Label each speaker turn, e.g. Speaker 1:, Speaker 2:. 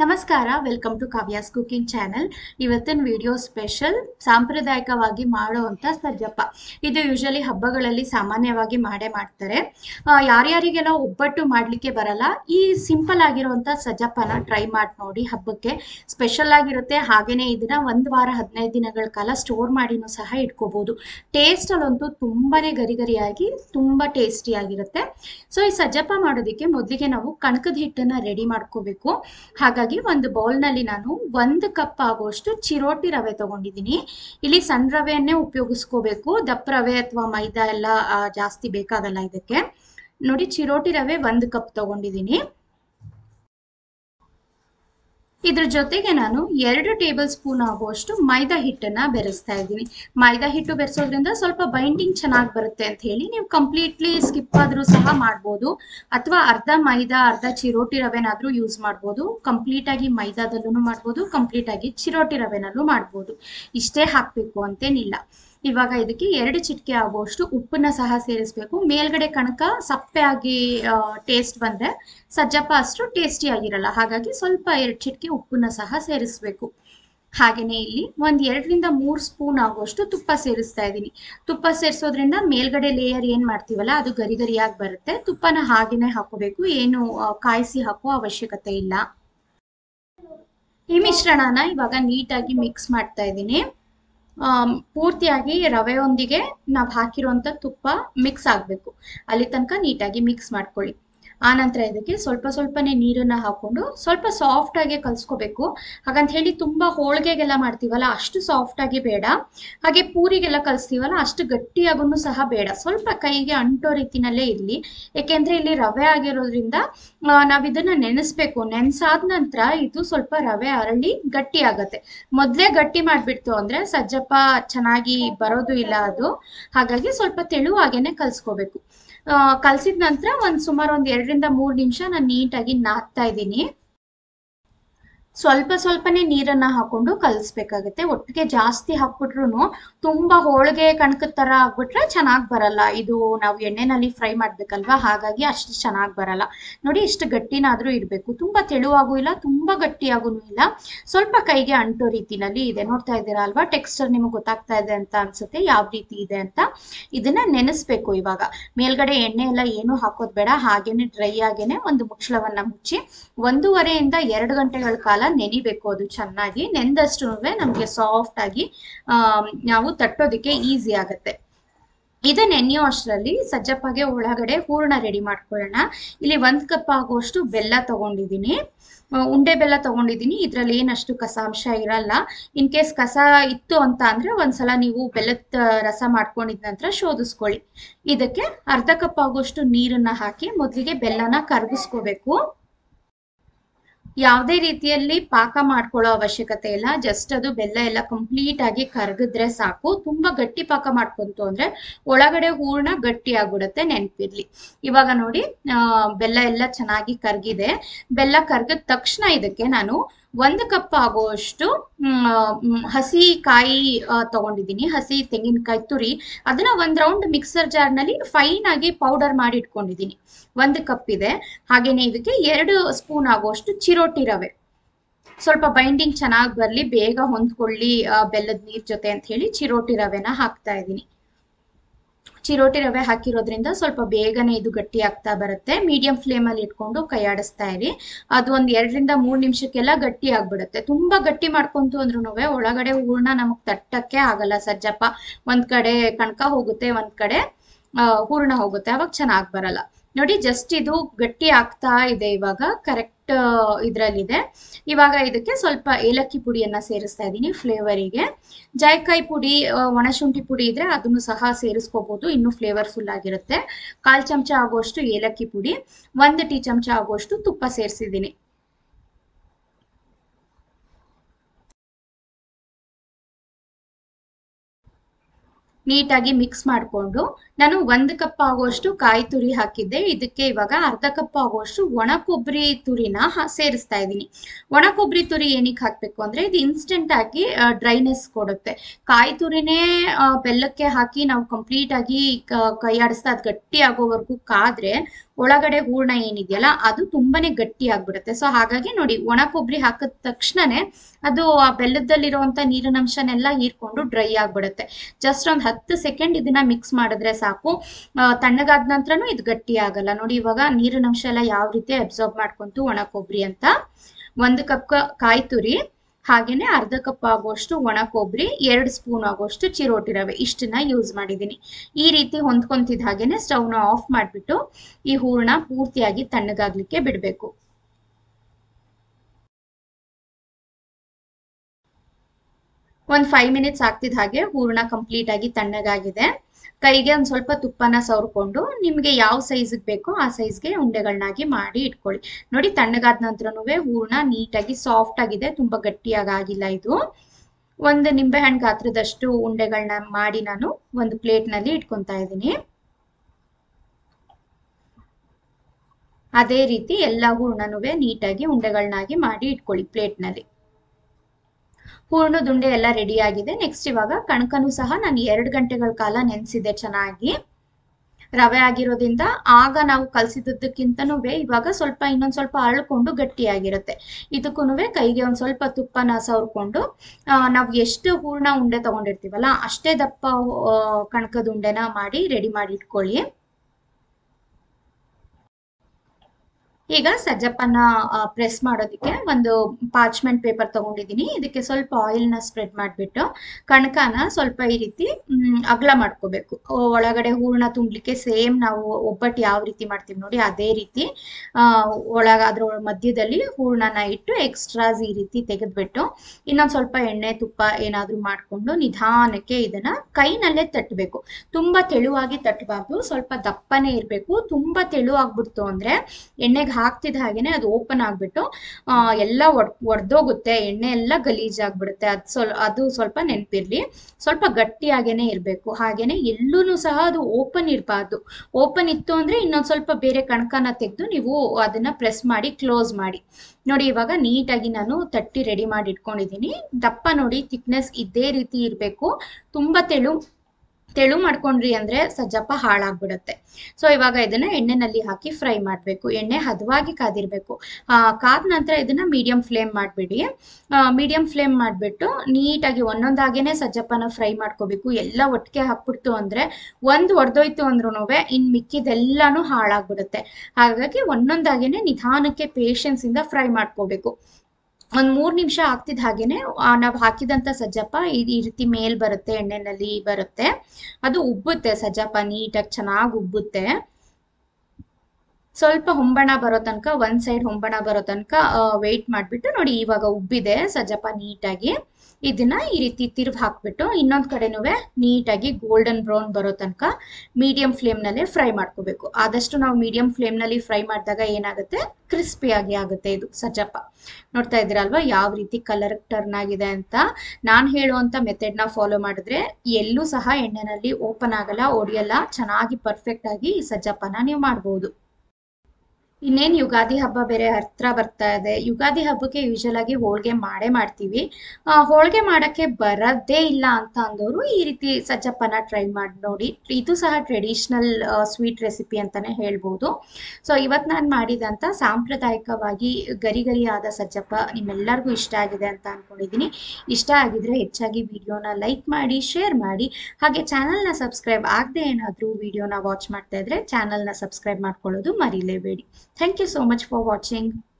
Speaker 1: ನಮಸ್ಕಾರ welcome to Kavya's cooking channel ಇವತ್ತಿನ video special ಸಾಂಪ್ರದಾಯಿಕವಾಗಿ ಮಾಡುವಂಥ ಸಜ್ಜಪ್ಪ ಇದು ಯೂಶಲಿ ಹಬ್ಬಗಳಲ್ಲಿ ಸಾಮಾನ್ಯವಾಗಿ ಮಾಡೇ ಮಾಡ್ತಾರೆ ಆ, ಯಾರ್ಯಾರಿಗೆಲ್ಲ ಒಬ್ಬಟ್ಟು ಮಾಡಲಿಕ್ಕೆ ಬರಲ್ಲ ಈ ಸಿಂಪಲ್ ಆಗಿರುವಂಥ ಸಜ್ಜಪ್ಪನ ಟ್ರೈ ಮಾಡಿ ನೋಡಿ ಹಬ್ಬಕ್ಕೆ ಸ್ಪೆಷಲ್ ಆಗಿರುತ್ತೆ ಹಾಗೆಯೇ ಇದನ್ನ ಒಂದು ವಾರ ಹದಿನೈದು ದಿನಗಳ ಕಾಲ ಸ್ಟೋರ್ ಮಾಡಿನೂ ಸಹ ಇಟ್ಕೋಬಹುದು ಟೇಸ್ಟಲ್ಲಂತೂ ತುಂಬಾನೇ ಗರಿ ಗರಿಯಾಗಿ ತುಂಬ ಟೇಸ್ಟಿಯಾಗಿರುತ್ತೆ ಸೊ ಈ ಸಜ್ಜಪ್ಪ ಮಾಡೋದಕ್ಕೆ ಮೊದಲಿಗೆ ನಾವು ಕಣಕದ ಹಿಟ್ಟನ್ನು ರೆಡಿ ಮಾಡ್ಕೋಬೇಕು ಹಾಗಾಗಿ ಒಂದು ಬೌಲ್ನಲ್ಲಿ ನಾನು ಒಂದು ಕಪ್ ಆಗುವಷ್ಟು ಚಿರೋಟಿ ರವೆ ತಗೊಂಡಿದ್ದೀನಿ ಇಲ್ಲಿ ಸಣ್ಣ ರವೆಯನ್ನೇ ಉಪಯೋಗಿಸ್ಕೋಬೇಕು ದಪ್ಪ ರವೆ ಅಥವಾ ಮೈದಾ ಎಲ್ಲ ಆ, ಜಾಸ್ತಿ ಬೇಕಾಗಲ್ಲ ಇದಕ್ಕೆ ನೋಡಿ ಚಿರೋಟಿ ರವೆ ಒಂದು ಕಪ್ ತಗೊಂಡಿದ್ದೀನಿ ಇದ್ರ ಜೊತೆಗೆ ನಾನು ಎರಡು ಟೇಬಲ್ ಸ್ಪೂನ್ ಆಗುವಷ್ಟು ಮೈದಾ ಹಿಟ್ಟನ್ನ ಬೆರೆಸ್ತಾ ಇದ್ದೀನಿ ಮೈದಾ ಹಿಟ್ಟು ಬೆರೆಸೋದ್ರಿಂದ ಸ್ವಲ್ಪ ಬೈಂಡಿಂಗ್ ಚೆನ್ನಾಗಿ ಬರುತ್ತೆ ಅಂತ ಹೇಳಿ ನೀವು ಕಂಪ್ಲೀಟ್ಲಿ ಸ್ಕಿಪ್ ಆದ್ರೂ ಸಹ ಮಾಡ್ಬೋದು ಅಥವಾ ಅರ್ಧ ಮೈದಾ ಅರ್ಧ ಚಿರೋಟಿ ರವೆನಾದ್ರೂ ಯೂಸ್ ಮಾಡ್ಬೋದು ಕಂಪ್ಲೀಟ್ ಆಗಿ ಮೈದಾದಲ್ಲೂ ಮಾಡ್ಬೋದು ಕಂಪ್ಲೀಟ್ ಆಗಿ ಚಿರೋಟಿ ರವೆನಲ್ಲೂ ಮಾಡ್ಬೋದು ಇಷ್ಟೇ ಹಾಕಬೇಕು ಅಂತೇನಿಲ್ಲ ಇವಾಗ ಇದಕ್ಕೆ ಎರಡು ಚಿಟಿಕೆ ಆಗುವಷ್ಟು ಉಪ್ಪನ್ನ ಸಹ ಸೇರಿಸ್ಬೇಕು ಮೇಲ್ಗಡೆ ಕಣಕ ಸಪ್ಪೆ ಆಗಿ ಟೇಸ್ಟ್ ಬಂದ್ರೆ ಸಜ್ಜಪ್ಪ ಅಷ್ಟು ಟೇಸ್ಟಿ ಆಗಿರಲ್ಲ ಹಾಗಾಗಿ ಸ್ವಲ್ಪ ಎರಡು ಚಿಟಿಕೆ ಉಪ್ಪನ್ನ ಸಹ ಸೇರಿಸ್ಬೇಕು ಹಾಗೆಯೇ ಇಲ್ಲಿ ಒಂದು ಎರಡರಿಂದ ಮೂರು ಸ್ಪೂನ್ ಆಗುವಷ್ಟು ತುಪ್ಪ ಸೇರಿಸ್ತಾ ಇದ್ದೀನಿ ತುಪ್ಪ ಸೇರಿಸೋದ್ರಿಂದ ಮೇಲ್ಗಡೆ ಲೇಯರ್ ಏನು ಮಾಡ್ತೀವಲ್ಲ ಅದು ಗರಿ ಗರಿಯಾಗಿ ಬರುತ್ತೆ ತುಪ್ಪನ ಹಾಗೇನೆ ಹಾಕೋಬೇಕು ಏನು ಆ, ಕಾಯಿಸಿ ಹಾಕೋ ಅವಶ್ಯಕತೆ ಇಲ್ಲ ಈ ಮಿಶ್ರಣನ ಇವಾಗ ನೀಟಾಗಿ ಮಿಕ್ಸ್ ಮಾಡ್ತಾ ಇದ್ದೀನಿ ಆಮ್, ಪೂರ್ತಿಯಾಗಿ ರವೆಯೊಂದಿಗೆ ನಾವು ಹಾಕಿರುವಂಥ ತುಪ್ಪ ಮಿಕ್ಸ್ ಆಗಬೇಕು ಅಲ್ಲಿ ತನಕ ನೀಟಾಗಿ ಮಿಕ್ಸ್ ಮಾಡ್ಕೊಳ್ಳಿ ಆನಂತರ ಇದಕ್ಕೆ ಸ್ವಲ್ಪ ಸ್ವಲ್ಪನೇ ನೀರನ್ನ ಹಾಕೊಂಡು ಸ್ವಲ್ಪ ಸಾಫ್ಟ್ ಆಗಿ ಕಲ್ಸ್ಕೋಬೇಕು ಹಾಗಂತ ಹೇಳಿ ತುಂಬಾ ಹೋಳಿಗೆಗೆಲ್ಲ ಮಾಡ್ತೀವಲ್ಲ ಅಷ್ಟು ಸಾಫ್ಟ್ ಆಗಿ ಬೇಡ ಹಾಗೆ ಪೂರಿಗೆಲ್ಲ ಕಲಿಸ್ತೀವಲ್ಲ ಅಷ್ಟು ಗಟ್ಟಿಯಾಗೂ ಸಹ ಬೇಡ ಸ್ವಲ್ಪ ಕೈಗೆ ಅಂಟೋ ರೀತಿನಲ್ಲೇ ಇರಲಿ ಯಾಕೆಂದ್ರೆ ಇಲ್ಲಿ ರವೆ ಆಗಿರೋದ್ರಿಂದ ಆ, ನಾವ್ ಇದನ್ನ ನೆನೆಸ್ಬೇಕು ನೆನ್ಸಾದ ನಂತರ ಇದು ಸ್ವಲ್ಪ ರವೆ ಅರಳಿ ಗಟ್ಟಿ ಆಗತ್ತೆ ಮೊದಲೇ ಗಟ್ಟಿ ಮಾಡ್ಬಿಡ್ತು ಅಂದ್ರೆ ಸಜ್ಜಪ್ಪ ಚೆನ್ನಾಗಿ ಬರೋದು ಇಲ್ಲ ಅದು ಹಾಗಾಗಿ ಸ್ವಲ್ಪ ತೆಳುವಾಗೇನೆ ಕಲ್ಸ್ಕೋಬೇಕು ಕಲ್ಸಿದ ನಂತರ ಒಂದ್ ಸುಮಾರು ಒಂದ್ ಎರಡರಿಂದ ಮೂರು ನಿಮಿಷ ನಾನು ನೀಟಾಗಿ ನಾದ್ತಾ ಇದ್ದೀನಿ ಸ್ವಲ್ಪ ಸ್ವಲ್ಪನೇ ನೀರನ್ನ ಹಾಕೊಂಡು ಕಲಿಸ್ಬೇಕಾಗತ್ತೆ ಒಟ್ಟಿಗೆ ಜಾಸ್ತಿ ಹಾಕ್ಬಿಟ್ರು ತುಂಬಾ ಹೋಳಿಗೆ ಕಣಕದ ತರ ಆಗ್ಬಿಟ್ರೆ ಚೆನ್ನಾಗಿ ಬರಲ್ಲ ಇದು ನಾವು ಎಣ್ಣೆನಲ್ಲಿ ಫ್ರೈ ಮಾಡ್ಬೇಕಲ್ವಾ ಹಾಗಾಗಿ ಅಷ್ಟು ಚೆನ್ನಾಗಿ ಬರಲ್ಲ ನೋಡಿ ಇಷ್ಟು ಗಟ್ಟಿನಾದ್ರೂ ಇರಬೇಕು ತುಂಬಾ ತೆಳುವಾಗೂ ಇಲ್ಲ ತುಂಬಾ ಗಟ್ಟಿಯಾಗೂ ಇಲ್ಲ ಸ್ವಲ್ಪ ಕೈಗೆ ಅಂಟೋ ರೀತಿನಲ್ಲಿ ಇದೆ ನೋಡ್ತಾ ಇದ್ದೀರಾ ಅಲ್ವಾ ಟೆಕ್ಸ್ಚರ್ ನಿಮಗೆ ಗೊತ್ತಾಗ್ತಾ ಇದೆ ಅಂತ ಅನ್ಸುತ್ತೆ ಯಾವ ರೀತಿ ಇದೆ ಅಂತ ಇದನ್ನ ನೆನೆಸ್ಬೇಕು ಇವಾಗ ಮೇಲ್ಗಡೆ ಎಣ್ಣೆ ಎಲ್ಲ ಏನು ಹಾಕೋದ್ ಬೇಡ ಹಾಗೇನೆ ಡ್ರೈ ಆಗೇನೆ ಒಂದು ಮುಚ್ಚಳವನ್ನ ಮುಚ್ಚಿ ಒಂದೂವರೆಯಿಂದ ಎರಡು ಗಂಟೆಗಳ ಕಾಲ ನೆನಿಬೇಕು ಅದು ಚೆನ್ನಾಗಿ ನೆಂದಷ್ಟು ನಮಗೆ ಸಾಫ್ಟ್ ಆಗಿ ಆ, ನಾವು ತಟ್ಟೋದಕ್ಕೆ ಈಸಿ ಆಗುತ್ತೆ ಇದು ನೆನೆಯೋ ಅಷ್ಟರಲ್ಲಿ ಸಜ್ಜಪ್ಪಗೆ ಒಳಗಡೆ ಹೂರ್ಣ ರೆಡಿ ಮಾಡ್ಕೊಳ್ಳೋಣ ಇಲ್ಲಿ ಒಂದ್ ಕಪ್ ಆಗುವಷ್ಟು ಬೆಲ್ಲ ತಗೊಂಡಿದ್ದೀನಿ ಆ, ಉಂಡೆ ಬೆಲ್ಲ ತಗೊಂಡಿದ್ದೀನಿ ಇದ್ರಲ್ಲಿ ಏನಷ್ಟು ಕಸಾಂಶ ಇರಲ್ಲ ಇನ್ ಕೇಸ್ ಕಸ ಇತ್ತು ಅಂತ ಅಂದ್ರೆ ಒಂದ್ಸಲ ನೀವು ಬೆಲ್ಲದ ರಸ ಮಾಡ್ಕೊಂಡಿದ ನಂತರ ಶೋಧಿಸ್ಕೊಳ್ಳಿ ಇದಕ್ಕೆ ಅರ್ಧ ಕಪ್ ಆಗುವಷ್ಟು ನೀರನ್ನ ಹಾಕಿ ಮೊದಲಿಗೆ ಬೆಲ್ಲನ ಕರಗಿಸ್ಕೋಬೇಕು ಯಾವುದೇ ರೀತಿಯಲ್ಲಿ ಪಾಕ ಮಾಡ್ಕೊಳ್ಳೋ ಅವಶ್ಯಕತೆ ಇಲ್ಲ ಜಸ್ಟ್ ಅದು ಬೆಲ್ಲ ಎಲ್ಲ ಕಂಪ್ಲೀಟ್ ಆಗಿ ಕರಗಿದ್ರೆ ಸಾಕು ತುಂಬಾ ಗಟ್ಟಿ ಪಾಕ ಮಾಡ್ಕೊಂತು ಅಂದ್ರೆ ಒಳಗಡೆ ಹೂರ್ಣ ಗಟ್ಟಿ ಆಗ್ಬಿಡುತ್ತೆ ನೆನ್ಪಿರ್ಲಿ ಇವಾಗ ನೋಡಿ ಆ, ಬೆಲ್ಲ ಎಲ್ಲ ಚೆನ್ನಾಗಿ ಕರಗಿದೆ ಬೆಲ್ಲ ಕರಗಿದ ತಕ್ಷಣ ಇದಕ್ಕೆ ನಾನು ಒಂದು ಕಪ್ ಆಗುವಷ್ಟು ಮ್, ಮ್, ಹಸಿ ಕಾಯಿ ಆ, ತಗೊಂಡಿದ್ದೀನಿ ಹಸಿ ತೆಂಗಿನಕಾಯಿ ತುರಿ ಅದನ್ನ ಒಂದ್ ರೌಂಡ್ ಮಿಕ್ಸರ್ ಜಾರ್ನಲ್ಲಿ ಫೈನ್ ಆಗಿ ಪೌಡರ್ ಮಾಡಿ ಇಟ್ಕೊಂಡಿದ್ದೀನಿ ಒಂದು ಕಪ್ ಇದೆ ಹಾಗೇನೆ ಇದಕ್ಕೆ ಎರಡು ಸ್ಪೂನ್ ಆಗುವಷ್ಟು ಚಿರೋಟಿ ರವೆ ಸ್ವಲ್ಪ ಬೈಂಡಿಂಗ್ ಚೆನ್ನಾಗಿ ಬರಲಿ ಬೇಗ ಹೊಂದ್ಕೊಳ್ಳಿ ಆ, ಬೆಲ್ಲದ ನೀರ್ ಜೊತೆ ಅಂತ ಹೇಳಿ ಚಿರೋಟಿ ರವೆನ ಹಾಕ್ತಾ ಇದ್ದೀನಿ ಚಿರೋಟಿ ರವೆ ಹಾಕಿರೋದ್ರಿಂದ ಸ್ವಲ್ಪ ಬೇಗನೆ ಇದು ಗಟ್ಟಿ ಆಗ್ತಾ ಬರುತ್ತೆ ಮೀಡಿಯಂ ಫ್ಲೇಮ್ ಅಲ್ಲಿ ಇಟ್ಕೊಂಡು ಕೈಯಾಡಿಸ್ತಾ ಇರಿ ಅದು ಒಂದ್ ಎರಡರಿಂದ ಮೂರ್ ನಿಮಿಷಕ್ಕೆಲ್ಲ ಗಟ್ಟಿ ಆಗ್ಬಿಡುತ್ತೆ ತುಂಬಾ ಗಟ್ಟಿ ಮಾಡ್ಕೊಂತು ಅಂದ್ರೂ ಒಳಗಡೆ ಹೂರ್ಣ ನಮಗ್ ತಟ್ಟಕ್ಕೆ ಆಗಲ್ಲ ಸಜ್ಜಪ್ಪ ಒಂದ್ ಕಡೆ ಕಣ್ಕ ಹೋಗುತ್ತೆ ಒಂದ್ ಕಡೆ ಆ, ಹೂರ್ಣ ಹೋಗುತ್ತೆ ಅವಾಗ ಚೆನ್ನಾಗ್ ಬರಲ್ಲ ನೋಡಿ ಜಸ್ಟ್ ಇದು ಗಟ್ಟಿ ಆಗ್ತಾ ಇದೆ ಇವಾಗ ಕರೆಕ್ಟ್ ಇದ್ರಲ್ಲಿದೆ ಇವಾಗ ಇದಕ್ಕೆ ಸ್ವಲ್ಪ ಏಲಕ್ಕಿ ಪುಡಿಯನ್ನ ಸೇರಿಸ್ತಾ ಇದ್ದೀನಿ ಫ್ಲೇವರಿಗೆ ಜಾಯ್ಕಾಯಿ ಪುಡಿ ಆ, ಒಣಶುಂಠಿ ಪುಡಿ ಇದ್ರೆ ಅದನ್ನು ಸಹ ಸೇರಿಸ್ಕೋಬಹುದು ಇನ್ನು ಫ್ಲೇವರ್ಫುಲ್ ಆಗಿರುತ್ತೆ ಕಾಲ್ ಚಮಚ ಆಗುವಷ್ಟು ಏಲಕ್ಕಿ ಪುಡಿ ಒಂದು ಟೀ ಚಮಚ ಆಗುವಷ್ಟು ತುಪ್ಪ ಸೇರಿಸಿದ್ದೀನಿ ನೀಟಾಗಿ ಮಿಕ್ಸ್ ಮಾಡಿಕೊಂಡು ನಾನು ಒಂದು ಕಪ್ ಆಗುವಷ್ಟು ಕಾಯಿ ತುರಿ ಹಾಕಿದ್ದೆ ಇದಕ್ಕೆ ಇವಾಗ ಅರ್ಧ ಕಪ್ ಆಗುವಷ್ಟು ಒಣ ಕೊಬ್ಬರಿ ತುರಿನ ಹಾ- ಸೇರಿಸ್ತಾ ಇದ್ದೀನಿ ಒಣ ಕೊಬ್ಬರಿ ತುರಿ ಏನಕ್ಕೆ ಹಾಕಬೇಕು ಅಂದ್ರೆ ಇದು ಇನ್ಸ್ಟೆಂಟ್ ಆಗಿ ಡ್ರೈನೆಸ್ ಕೊಡುತ್ತೆ ಕಾಯಿ ತುರಿನೇ ಆ, ಬೆಲ್ಲಕ್ಕೆ ಹಾಕಿ ನಾವು ಕಂಪ್ಲೀಟ್ ಆಗಿ ಕ- ಕೈ ಆಡಿಸ್ತಾ ಅದು ಗಟ್ಟಿ ಆಗೋವರೆಗೂ ಕಾದ್ರೆ ಒಳಗಡೆ ಹೂರ್ಣ ಏನಿದೆಯಲ್ಲ ಅದು ತುಂಬಾನೇ ಗಟ್ಟಿ ಆಗ್ಬಿಡುತ್ತೆ ಸೊ ಹಾಗಾಗಿ ನೋಡಿ ಒಣ ಕೊಬ್ಬರಿ ಹಾಕಿದ ತಕ್ಷಣನೇ ಅದು ಆ ಬೆಲ್ಲದಲ್ಲಿರುವಂತ ನೀರಿನಂಶನೆಲ್ಲ ಹೀರ್ಕೊಂಡು ಡ್ರೈ ಆಗ್ಬಿಡುತ್ತೆ ಜಸ್ಟ್ ಒಂದು ಹತ್ತು ಸೆಕೆಂಡ್ ಇದನ್ನ ಮಿಕ್ಸ್ ಮಾಡಿದ್ರೆ ಸಾಕು ಆ, ತಣ್ಣಗಾದ ನಂತರನೂ ಇದು ಗಟ್ಟಿ ಆಗಲ್ಲ ನೋಡಿ ಇವಾಗ ನೀರಿನಂಶ ಎಲ್ಲ ಯಾವ ರೀತಿ ಅಬ್ಸಾರ್ಬ್ ಮಾಡ್ಕೊಂತು ಒಣ ಕೊಬ್ಬರಿ ಅಂತ ಒಂದು ಕಪ್ ಕಾಯಿ ತುರಿ ಹಾಗೇನೆ ಅರ್ಧ ಕಪ್ ಆಗುವಷ್ಟು ಒಣ ಕೊಬ್ಬರಿ ಎರಡು ಸ್ಪೂನ್ ಆಗುವಷ್ಟು ಚಿರೋಟಿ ರವೆ ಇಷ್ಟನ್ನ ಯೂಸ್ ಮಾಡಿದ್ದೀನಿ ಈ ರೀತಿ ಹೊಂದ್ಕೊಂತಿದ್ದ ಹಾಗೇನೆ ಸ್ಟವ್ನ ಆಫ್ ಮಾಡಿಬಿಟ್ಟು ಈ ಹೂರ್ಣ ಪೂರ್ತಿಯಾಗಿ ತಣ್ಣಗಾಗ್ಲಿಕ್ಕೆ ಬಿಡಬೇಕು ಒಂದು ಫೈವ್ ಮಿನಿಟ್ಸ್ ಆಗ್ತಿದ್ದ ಹಾಗೆ ಹೂರ್ಣ ಕಂಪ್ಲೀಟ್ ಆಗಿ ತಣ್ಣಗಾಗಿದೆ ಕೈಗೆ ಒಂದು ಸ್ವಲ್ಪ ತುಪ್ಪನ ಸವರ್ಕೊಂಡು ನಿಮಗೆ ಯಾವ ಸೈಜ್ಗೆ ಬೇಕೋ ಆ ಸೈಜ್ಗೆ ಉಂಡೆಗಳನ್ನಾಗಿ ಮಾಡಿ ಇಟ್ಕೊಳ್ಳಿ ನೋಡಿ ತಣ್ಣಗಾದ ನಂತರನೂ ಹೂರ್ಣ ನೀಟಾಗಿ ಸಾಫ್ಟ್ ಆಗಿದೆ ತುಂಬಾ ಗಟ್ಟಿಯಾಗಿ ಆಗಿಲ್ಲ ಇದು ಒಂದು ನಿಂಬೆಹಣ್ಣು ಗಾತ್ರದಷ್ಟು ಉಂಡೆಗಳನ್ನ ಮಾಡಿ ನಾನು ಒಂದು ಪ್ಲೇಟ್ನಲ್ಲಿ ಇಟ್ಕೊತಾ ಇದ್ದೀನಿ ಅದೇ ರೀತಿ ಎಲ್ಲ ಹೂರ್ಣನೂ ನೀಟಾಗಿ ಉಂಡೆಗಳನ್ನಾಗಿ ಮಾಡಿ ಇಟ್ಕೊಳ್ಳಿ ಪ್ಲೇಟ್ನಲ್ಲಿ ಹೂರ್ಣದ ಉಂಡೆ ಎಲ್ಲ ರೆಡಿ ಆಗಿದೆ ನೆಕ್ಸ್ಟ್ ಇವಾಗ ಕಣಕನು ಸಹ ನಾನು ಎರಡು ಗಂಟೆಗಳ ಕಾಲ ನೆನೆಸಿದ್ದೆ ಚೆನ್ನಾಗಿ ರವೆ ಆಗಿರೋದ್ರಿಂದ ಆಗ ನಾವು ಕಲಸಿದ್ದಕ್ಕಿಂತನೂ ಇವಾಗ ಸ್ವಲ್ಪ ಇನ್ನೊಂದು ಸ್ವಲ್ಪ ಅಳ್ಕೊಂಡು ಗಟ್ಟಿಯಾಗಿರುತ್ತೆ ಇದಕ್ಕೂ ಕೈಗೆ ಒಂದು ಸ್ವಲ್ಪ ತುಪ್ಪನ ಸವರ್ಕೊಂಡು ನಾವು ಎಷ್ಟು ಹೂರ್ಣ ಉಂಡೆ ತಗೊಂಡಿರ್ತೀವಲ್ಲ ಅಷ್ಟೇ ದಪ್ಪ ಆ, ಕಣಕದ ಉಂಡೆನ ಮಾಡಿ ರೆಡಿ ಮಾಡಿ ಇಟ್ಕೊಳ್ಳಿ ಈಗ ಸಜ್ಜಪ್ಪನ ಪ್ರೆಸ್ ಮಾಡೋದಕ್ಕೆ ಒಂದು ಪಾರ್ಚ್ಮೆಂಟ್ ಪೇಪರ್ ತಗೊಂಡಿದ್ದೀನಿ ಇದಕ್ಕೆ ಸ್ವಲ್ಪ ಆಯಿಲ್ನ ಸ್ಪ್ರೆಡ್ ಮಾಡಿಬಿಟ್ಟು ಕಣಕನ ಸ್ವಲ್ಪ ಈ ರೀತಿ ಮ್, ಅಗಲ ಮಾಡ್ಕೋಬೇಕು ಒಳಗಡೆ ಹೂರ್ಣ ತುಂಬಲಿಕ್ಕೆ ಸೇಮ್ ನಾವು ಒಬ್ಬಟ್ಟು ಯಾವ ರೀತಿ ಮಾಡ್ತೀವಿ ನೋಡಿ ಅದೇ ರೀತಿ ಆ, ಒಳಗ ಅದ್ರ ಮಧ್ಯದಲ್ಲಿ ಹೂರ್ಣನ ಇಟ್ಟು ಎಕ್ಸ್ಟ್ರಾಸ್ ಈ ರೀತಿ ತೆಗೆದ್ಬಿಟ್ಟು ಇನ್ನೊಂದು ಸ್ವಲ್ಪ ಎಣ್ಣೆ ತುಪ್ಪ ಏನಾದರೂ ಮಾಡಿಕೊಂಡು ನಿಧಾನಕ್ಕೆ ಇದನ್ನ ಕೈನಲ್ಲೇ ತಟ್ಟಬೇಕು ತುಂಬಾ ತೆಳುವಾಗಿ ತಟ್ಟಬಾರ್ದು ಸ್ವಲ್ಪ ದಪ್ಪನೇ ಇರಬೇಕು ತುಂಬಾ ತೆಳು ಆಗ್ಬಿಡ್ತು ಅಂದ್ರೆ ಎಣ್ಣೆಗೆ ಹಾಕ್ತಿದ್ದ ಹಾಗೇನೆ ಅದು ಓಪನ್ ಆಗ್ಬಿಟ್ಟು ಆ, ಎಲ್ಲ ಒಡ್ ಒಡ್ದೋಗುತ್ತೆ ಎಣ್ಣೆ ಎಲ್ಲ ಗಲೀಜಾಗ್ಬಿಡುತ್ತೆ ಅದು ಸ್ವಲ್ಪ ಅದು ಸ್ವಲ್ಪ ನೆನಪಿರ್ಲಿ ಸ್ವಲ್ಪ ಗಟ್ಟಿಯಾಗೇನೆ ಇರಬೇಕು ಹಾಗೇನೆ ಎಲ್ಲೂ ಸಹ ಅದು ಓಪನ್ ಇರಬಾರ್ದು ಓಪನ್ ಇತ್ತು ಅಂದ್ರೆ ಇನ್ನೊಂದು ಸ್ವಲ್ಪ ಬೇರೆ ಕಣಕನ ತೆಗೆದು ನೀವು ಅದನ್ನ ಪ್ರೆಸ್ ಮಾಡಿ ಕ್ಲೋಸ್ ಮಾಡಿ ನೋಡಿ ಇವಾಗ ನೀಟಾಗಿ ನಾನು ತಟ್ಟಿ ರೆಡಿ ಮಾಡಿ ಇಟ್ಕೊಂಡಿದ್ದೀನಿ ದಪ್ಪ ನೋಡಿ ಥಿಕ್ನೆಸ್ ಇದೇ ರೀತಿ ಇರಬೇಕು ತುಂಬಾ ತೆಳು ತೆಳು ಮಾಡ್ಕೊಂಡ್ರಿ ಅಂದ್ರೆ ಸಜ್ಜಪ್ಪ ಹಾಳಾಗ್ಬಿಡುತ್ತೆ ಸೊ ಇವಾಗ ಇದನ್ನ ಎಣ್ಣೆನಲ್ಲಿ ಹಾಕಿ ಫ್ರೈ ಮಾಡಬೇಕು ಎಣ್ಣೆ ಹದವಾಗಿ ಕಾದಿರ್ಬೇಕು ಆ, ಕಾದ ನಂತರ ಇದನ್ನ ಮೀಡಿಯಂ ಫ್ಲೇಮ್ ಮಾಡಿಬಿಡಿ ಮೀಡಿಯಂ ಫ್ಲೇಮ್ ಮಾಡಿಬಿಟ್ಟು ನೀಟಾಗಿ ಒಂದೊಂದಾಗೇನೆ ಸಜ್ಜಪ್ಪನ ಫ್ರೈ ಮಾಡ್ಕೋಬೇಕು ಎಲ್ಲ ಒಟ್ಟಿಗೆ ಹಾಕ್ಬಿಡ್ತು ಅಂದ್ರೆ ಒಂದು ಒಡೆದೋಯ್ತು ಅಂದ್ರೂ ಇನ್ ಮಿಕ್ಕಿದೆಲ್ಲಾನು ಹಾಳಾಗ್ಬಿಡುತ್ತೆ ಹಾಗಾಗಿ ಒಂದೊಂದಾಗೇನೆ ನಿಧಾನಕ್ಕೆ ಪೇಷನ್ಸ್ ಇಂದ ಫ್ರೈ ಮಾಡ್ಕೋಬೇಕು ಒಂದ್ ಮೂರ್ ನಿಮಿಷ ಆಗ್ತಿದ್ದ ಹಾಗೇನೆ ನಾವು ಹಾಕಿದಂತ ಸಜ್ಜಪ್ಪ ಈ ಈ ರೀತಿ ಮೇಲ್ ಬರುತ್ತೆ ಎಣ್ಣೆನಲ್ಲಿ ಬರುತ್ತೆ ಅದು ಉಬ್ಬುತ್ತೆ ಸಜ್ಜಪ್ಪ ನೀಟಾಗಿ ಚೆನ್ನಾಗಿ ಉಬ್ಬುತ್ತೆ ಸ್ವಲ್ಪ ಹೊಂಬಣ ಬರೋ ತನಕ ಒಂದ್ ಸೈಡ್ ಹೊಂಬಣ ಬರೋ ತನಕ ವೆಯ್ಟ್ ಮಾಡಿಬಿಟ್ಟು ನೋಡಿ ಇವಾಗ ಉಬ್ಬಿದೆ ಸಜ್ಜಪ್ಪ ನೀಟಾಗಿ ಇದನ್ನ ಈ ರೀತಿ ತಿರ್ವ್ ಹಾಕ್ಬಿಟ್ಟು ಇನ್ನೊಂದ್ ಕಡೆನೂ ನೀಟಾಗಿ ಗೋಲ್ಡನ್ ಬ್ರೌನ್ ಬರೋ ತನಕ ಮೀಡಿಯಂ ಫ್ಲೇಮ್ನಲ್ಲೇ ಫ್ರೈ ಮಾಡ್ಕೋಬೇಕು ಆದಷ್ಟು ನಾವು ಮೀಡಿಯಂ ಫ್ಲೇಮ್ನಲ್ಲಿ ಫ್ರೈ ಮಾಡಿದಾಗ ಏನಾಗುತ್ತೆ ಕ್ರಿಸ್ಪಿಯಾಗಿ ಆಗುತ್ತೆ ಇದು ಸಜ್ಜಪ್ಪ ನೋಡ್ತಾ ಇದ್ದೀರಲ್ವಾ ಯಾವ ರೀತಿ ಕಲರ್ ಟರ್ನ್ ಆಗಿದೆ ಅಂತ ನಾನು ಹೇಳುವಂಥ ಮೆಥಡ್ನ ಫಾಲೋ ಮಾಡಿದ್ರೆ ಎಲ್ಲೂ ಸಹ ಎಣ್ಣೆನಲ್ಲಿ ಓಪನ್ ಆಗಲ್ಲ ಒಡೆಯಲ್ಲ ಚೆನ್ನಾಗಿ ಪರ್ಫೆಕ್ಟ್ ಆಗಿ ಈ ಸಜ್ಜಪ್ಪನ ನೀವು ಮಾಡ್ಬೋದು ಇನ್ನೇನು ಯುಗಾದಿ ಹಬ್ಬ ಬೇರೆ ಹತ್ರ ಬರ್ತಾ ಇದೆ ಯುಗಾದಿ ಹಬ್ಬಕ್ಕೆ ಯೂಶಲ್ ಆಗಿ ಹೋಳಿಗೆ ಮಾಡೇ ಮಾಡ್ತೀವಿ ಆ, ಹೋಳಿಗೆ ಮಾಡಕ್ಕೆ ಬರದೇ ಇಲ್ಲ ಅಂತ ಅಂದವರು ಈ ರೀತಿ ಸಜ್ಜಪ್ಪನ ಟ್ರೈ ಮಾಡಿ ನೋಡಿ ಇದು ಸಹ ಟ್ರೆಡಿಷ್ನಲ್ ಸ್ವೀಟ್ ರೆಸಿಪಿ ಅಂತಾನೆ ಹೇಳ್ಬೋದು ಸೊ ಇವತ್ತು ನಾನು ಮಾಡಿದಂಥ ಸಾಂಪ್ರದಾಯಿಕವಾಗಿ ಗರಿ ಗರಿಯಾದ ಸಜ್ಜಪ್ಪ ನಿಮ್ಮೆಲ್ಲರಿಗೂ ಇಷ್ಟ ಆಗಿದೆ ಅಂತ ಅನ್ಕೊಂಡಿದ್ದೀನಿ ಇಷ್ಟ ಆಗಿದ್ರೆ ಹೆಚ್ಚಾಗಿ ವಿಡಿಯೋನ ಲೈಕ್ ಮಾಡಿ ಶೇರ್ ಮಾಡಿ ಹಾಗೆ ಚಾನಲ್ನ ಸಬ್ಸ್ಕ್ರೈಬ್ ಆಗದೆ ಏನಾದರೂ ವಿಡಿಯೋನ ವಾಚ್ ಮಾಡ್ತಾ ಇದ್ರೆ ಚಾನಲ್ನ ಸಬ್ಸ್ಕ್ರೈಬ್ ಮಾಡ್ಕೊಳ್ಳೋದು ಮರಿಲೇಬೇಡಿ thank you so much for watching